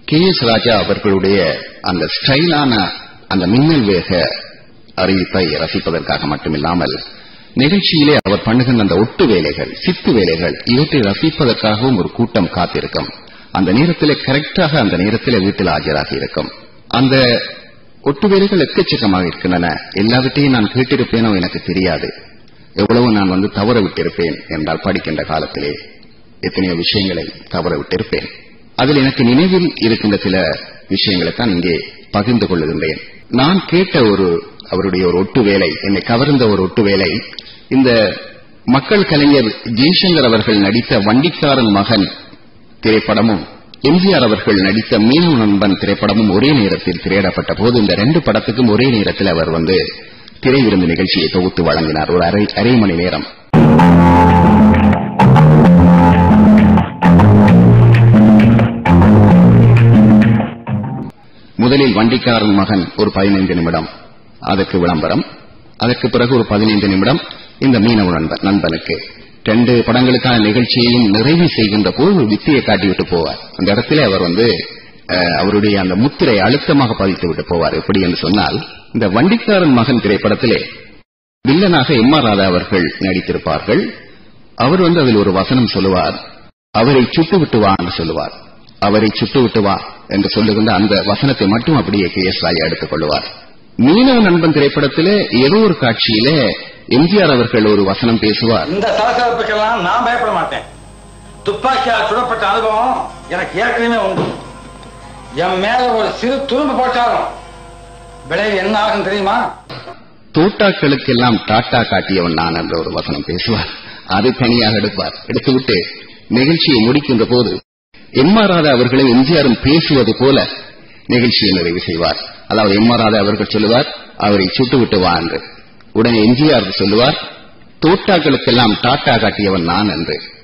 K S ராஜா அவர்களுடைய அந்த ஸ்டைலான அந்த மின்னல் வேக அறிவிப்பை ரசிப்பதற்காக மட்டுமில்லாமல் நிகழ்ச்சியிலே அவர் பண்ணுகின்ற அந்த ஒட்டு வேலைகள் சித்து வேலைகள் இவற்றை ரசிப்பதற்காகவும் ஒரு கூட்டம் காத்திருக்கும் அந்த நேரத்திலே கரெக்டாக அந்த நேரத்திலே வீட்டில் ஆஜராகி இருக்கும் அந்த ஒட்டு வேலைகள் எக்கச்சக்கமாக இருக்கின்றன எல்லாவற்றையும் நான் கேட்டிருப்பேனோ எனக்கு தெரியாது எவ்வளவு நான் வந்து தவற விட்டிருப்பேன் என்றால் படிக்கின்ற காலத்திலே எத்தனையோ விஷயங்களை தவற விட்டிருப்பேன் அதில் எனக்கு நினைவில் இருக்கின்ற சில விஷயங்களை தான் இங்கே பகிர்ந்து கொள்ளுகின்றேன் நான் கேட்ட ஒரு அவருடைய ஒரு ஒட்டு வேலை என்னை கவர்ந்த ஒரு ஒட்டு வேலை இந்த மக்கள் கலைஞர் ஜெய்சங்கர் அவர்கள் நடித்த வண்டிக்காரன் மகன் திரைப்படமும் எம்ஜிஆர் அவர்கள் நடித்த மீனவ நண்பன் திரைப்படமும் ஒரே நேரத்தில் திரையிடப்பட்ட போது இந்த ரெண்டு படத்துக்கும் ஒரே நேரத்தில் அவர் வந்து திரை விருந்து நிகழ்ச்சியை தொகுத்து வழங்கினார் ஒரு அரை அரை மணி நேரம் முதலில் வண்டிக்காரன் மகன் ஒரு பதினைந்து நிமிடம் அதற்கு விளம்பரம் அதற்கு பிறகு ஒரு பதினைந்து நிமிடம் இந்த மீனவ நண்பன் நண்பனுக்கு ரெண்டு படங்களுக்கான நிகழ்ச்சியையும் நிறைவு செய்கின்ற போது ஒரு வித்தியை காட்டிவிட்டு போவார் அந்த இடத்துல அவர் வந்து அஹ், அவருடைய அந்த முத்திரை அழுத்தமாக பதித்து விட்டு போவார் எப்படி என்று சொன்னால் இந்த வண்டிக்காரன் மகன் திரைப்படத்திலே வில்லனாக எம் ஆர் ராதா அவர்கள் நடித்திருப்பார்கள் அவர் வந்து அதில் ஒரு வசனம் சொல்லுவார் அவரை சுட்டு விட்டு வா என்று சொல்லுவார் அவரை சுட்டு விட்டு வா என்று சொல்லுகின்ற அந்த வசனத்தை மட்டும் அப்படியே கே எஸ் ராஜா எடுத்துக் கொள்வார் மீனவ நண்பன் திரைப்படத்திலே ஏதோ ஒரு காட்சியிலே எம்ஜிஆர் அவர்கள் ஒரு வசனம் பேசுவார் இந்த சலசலப்புக்கெல்லாம் நான் பயப்பட மாட்டேன் துப்பாக்கியால் சுடப்பட்ட அனுபவம் எனக்கு ஏற்கனவே உண்டு என் மேல ஒரு சிறு துரும்பு போட்டாலும் விளைவு என்ன ஆகும் தெரியுமா தோட்டாக்களுக்கெல்லாம் டாட்டா காட்டியவன் நான் என்ற ஒரு வசனம் பேசுவார் அது தனியாக எடுப்பார் எடுத்துவிட்டு நிகழ்ச்சியை முடிக்கின்ற போது எம் ஆர் ராதா அவர்களும் எம்ஜிஆரும் பேசுவது போல நிகழ்ச்சியை நிறைவு செய்வார் அதாவது எம் ஆர் ராதா அவர்கள் சொல்லுவார் அவரை சுட்டுவிட்டு வா என்று உடனே எம்ஜிஆர் சொல்லுவார் தோட்டாக்களுக்கெல்லாம் டாட்டா காட்டியவன் நான் என்று